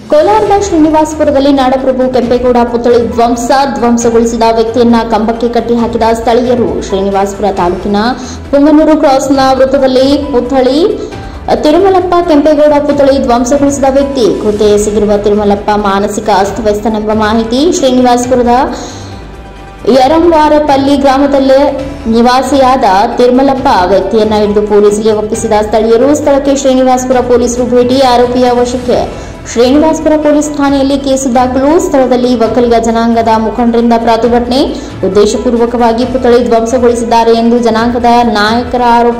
ಕೋಲಾರದ ಶ್ರೀನಿವಾಸಪುರದಲ್ಲಿ ನಾಡಪ್ರಭು ಕೆಂಪೇಗೌಡ ಪುತ್ಥಳಿ ಧ್ವಂಸ ಧ್ವಂಸಗೊಳಿಸಿದ ವ್ಯಕ್ತಿಯನ್ನ ಕಂಬಕ್ಕೆ ಕಟ್ಟಿ ಹಾಕಿದ ಸ್ಥಳೀಯರು ಶ್ರೀನಿವಾಸಪುರ ತಾಲೂಕಿನ ಪುಂಗನೂರು ಕ್ರಾಸ್ನ ವೃತ್ತದಲ್ಲಿ ಪುತ್ಥಳಿ ತಿರುಮಲಪ್ಪ ಕೆಂಪೇಗೌಡ ಪುತ್ಥಳಿ ಧ್ವಂಸಗೊಳಿಸಿದ ವ್ಯಕ್ತಿ ಕೃತ್ಯ ಎಸಗಿರುವ ತಿರುಮಲಪ್ಪ ಮಾನಸಿಕ ಅಸ್ತವ್ಯಸ್ತನೆಂಬ ಮಾಹಿತಿ ಶ್ರೀನಿವಾಸಪುರದ ಯರಂವಾರಪಲ್ಲಿ ಗ್ರಾಮದಲ್ಲೇ ನಿವಾಸಿಯಾದ ತಿರುಮಲಪ್ಪ ವ್ಯಕ್ತಿಯನ್ನ ಹಿಡಿದು ಪೊಲೀಸರಿಗೆ ಒಪ್ಪಿಸಿದ ಸ್ಥಳೀಯರು ಸ್ಥಳಕ್ಕೆ ಶ್ರೀನಿವಾಸಪುರ ಪೊಲೀಸರು ಭೇಟಿ ಆರೋಪಿಯ ವಶಕ್ಕೆ ಶ್ರೀನಿವಾಸಪುರ ಪೊಲೀಸ್ ಠಾಣೆಯಲ್ಲಿ ಕೇಸು ದಾಖಲು ಸ್ಥಳದಲ್ಲಿ ಒಕ್ಕಲಿಗ ಜನಾಂಗದ ಮುಖಂಡರಿಂದ ಪ್ರತಿಭಟನೆ ಉದ್ದೇಶಪೂರ್ವಕವಾಗಿ ಪುತ್ಥಳಿ ಧ್ವಂಸಗೊಳಿಸಿದ್ದಾರೆ ಎಂದು ಜನಾಂಗದ ನಾಯಕರ ಆರೋಪ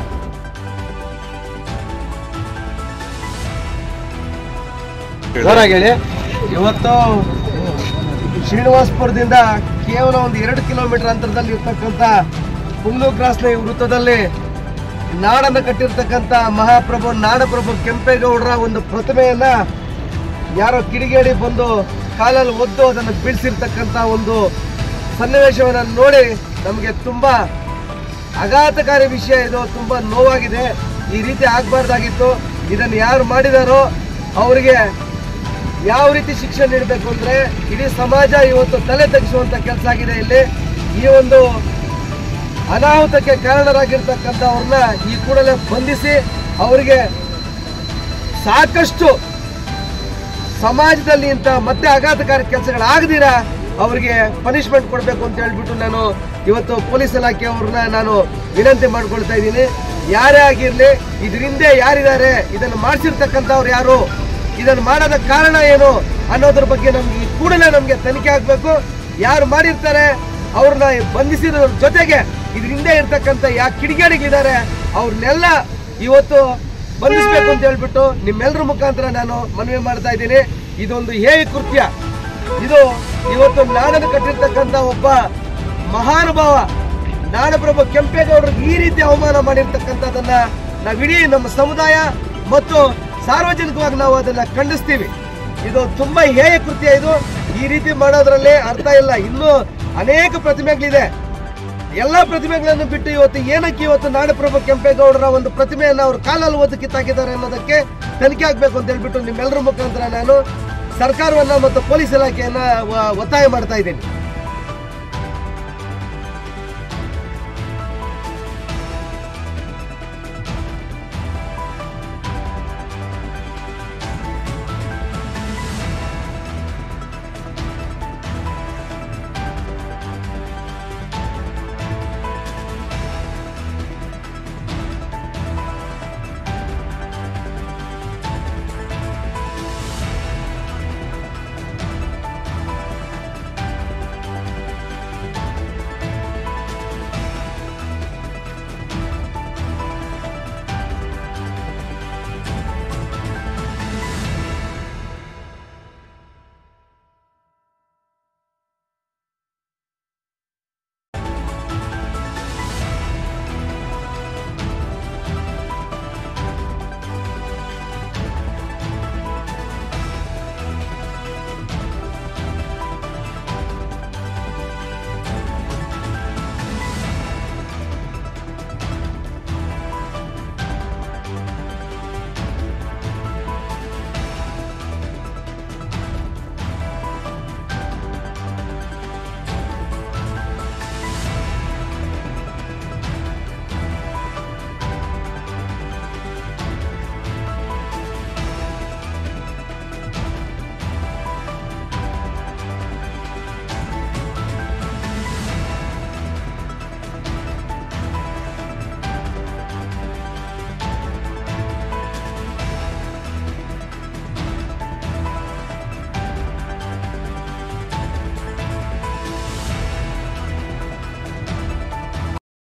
ಜೋರಾಗಿ ಹೇಳಿ ಇವತ್ತು ಶ್ರೀನಿವಾಸಪುರದಿಂದ ಕೇವಲ ಒಂದು ಎರಡು ಕಿಲೋಮೀಟರ್ ಅಂತರದಲ್ಲಿ ಇರ್ತಕ್ಕಂಥ ಪುಂಗ್ಲು ಕ್ರಾಸ್ನ ಈ ವೃತ್ತದಲ್ಲಿ ನಾಡನ್ನು ಕಟ್ಟಿರ್ತಕ್ಕಂಥ ಮಹಾಪ್ರಭು ನಾಡಪ್ರಭು ಕೆಂಪೇಗೌಡರ ಒಂದು ಪ್ರತಿಮೆಯನ್ನ ಯಾರೋ ಕಿಡಿಗೇಡಿ ಬಂದು ಕಾಲಲ್ಲಿ ಒದ್ದು ಅದನ್ನು ಬೀಳಿಸಿರ್ತಕ್ಕಂಥ ಒಂದು ಸನ್ನಿವೇಶವನ್ನು ನೋಡಿ ನಮಗೆ ತುಂಬಾ ಆಘಾತಕಾರಿ ವಿಷಯ ಇದು ತುಂಬಾ ನೋವಾಗಿದೆ ಈ ರೀತಿ ಆಗಬಾರ್ದಾಗಿತ್ತು ಇದನ್ನು ಯಾರು ಮಾಡಿದಾರೋ ಅವರಿಗೆ ಯಾವ ರೀತಿ ಶಿಕ್ಷೆ ನೀಡಬೇಕು ಅಂದ್ರೆ ಇಡೀ ಸಮಾಜ ಇವತ್ತು ತಲೆ ತಗ್ಗಿಸುವಂತ ಕೆಲಸ ಆಗಿದೆ ಇಲ್ಲಿ ಈ ಒಂದು ಅನಾಹುತಕ್ಕೆ ಕಾರಣರಾಗಿರ್ತಕ್ಕಂಥವ್ರನ್ನ ಈ ಕೂಡಲೇ ಬಂಧಿಸಿ ಅವರಿಗೆ ಸಾಕಷ್ಟು ಸಮಾಜದಲ್ಲಿ ಇಂಥ ಮತ್ತೆ ಆಘಾತಕಾರಿ ಕೆಲಸಗಳಾಗದಿರ ಅವರಿಗೆ ಪನಿಷ್ಮೆಂಟ್ ಕೊಡಬೇಕು ಅಂತ ಹೇಳ್ಬಿಟ್ಟು ನಾನು ಇವತ್ತು ಪೊಲೀಸ್ ಇಲಾಖೆ ಅವ್ರನ್ನ ನಾನು ವಿನಂತಿ ಮಾಡ್ಕೊಳ್ತಾ ಇದ್ದೀನಿ ಯಾರೇ ಆಗಿರ್ಲಿ ಇದರಿಂದ ಯಾರಿದ್ದಾರೆ ಇದನ್ನು ಮಾಡಿಸಿರ್ತಕ್ಕಂಥವ್ರು ಯಾರು ಇದನ್ನು ಮಾಡೋದ ಕಾರಣ ಏನು ಅನ್ನೋದ್ರ ಬಗ್ಗೆ ನಮ್ಗೆ ಈ ಕೂಡಲೇ ನಮಗೆ ತನಿಖೆ ಆಗಬೇಕು ಯಾರು ಮಾಡಿರ್ತಾರೆ ಅವ್ರನ್ನ ಬಂಧಿಸಿರೋದ್ರ ಜೊತೆಗೆ ಇದರಿಂದ ಇರ್ತಕ್ಕಂಥ ಯಾ ಕಿಡಿಗೇಡಿಗಳಿದ್ದಾರೆ ಅವ್ರನ್ನೆಲ್ಲ ಇವತ್ತು ಬಂಧಿಸಬೇಕು ಅಂತ ಹೇಳ್ಬಿಟ್ಟು ನಿಮ್ಮೆಲ್ಲರ ಮುಖಾಂತರ ನಾನು ಮನವಿ ಮಾಡ್ತಾ ಇದ್ದೀನಿ ಇದೊಂದು ಹೇಯ ಕೃತ್ಯ ಇದು ಇವತ್ತು ನಾಡನ್ನು ಕಟ್ಟಿರ್ತಕ್ಕಂಥ ಒಬ್ಬ ಮಹಾನುಭಾವ ನಾಡಪ್ರಭು ಕೆಂಪೇಗೌಡರಿಗೆ ಈ ರೀತಿ ಅವಮಾನ ಮಾಡಿರ್ತಕ್ಕಂಥದ್ದನ್ನ ನಾವಿಡೀ ನಮ್ಮ ಸಮುದಾಯ ಮತ್ತು ಸಾರ್ವಜನಿಕವಾಗಿ ನಾವು ಅದನ್ನ ಖಂಡಿಸ್ತೀವಿ ಇದು ತುಂಬಾ ಹೇಯ ಕೃತ್ಯ ಇದು ಈ ರೀತಿ ಮಾಡೋದ್ರಲ್ಲಿ ಅರ್ಥ ಇಲ್ಲ ಇನ್ನೂ ಅನೇಕ ಪ್ರತಿಮೆಗಳಿದೆ ಎಲ್ಲ ಪ್ರತಿಮೆಗಳನ್ನು ಬಿಟ್ಟು ಇವತ್ತು ಏನಕ್ಕೆ ಇವತ್ತು ನಾಡಪ್ರಭು ಕೆಂಪೇಗೌಡರ ಒಂದು ಪ್ರತಿಮೆಯನ್ನು ಅವ್ರ ಕಾಲಲ್ಲಿ ಓದಿ ಕಿತ್ತಾಕಿದ್ದಾರೆ ಅನ್ನೋದಕ್ಕೆ ತನಿಖೆ ಆಗ್ಬೇಕು ಅಂತ ಹೇಳ್ಬಿಟ್ಟು ನಿಮ್ಮೆಲ್ಲರ ಮುಖಾಂತರ ನಾನು ಸರ್ಕಾರವನ್ನ ಮತ್ತು ಪೊಲೀಸ್ ಇಲಾಖೆಯನ್ನ ವ- ಒತ್ತಾಯ ಮಾಡ್ತಾ ಇದ್ದೀನಿ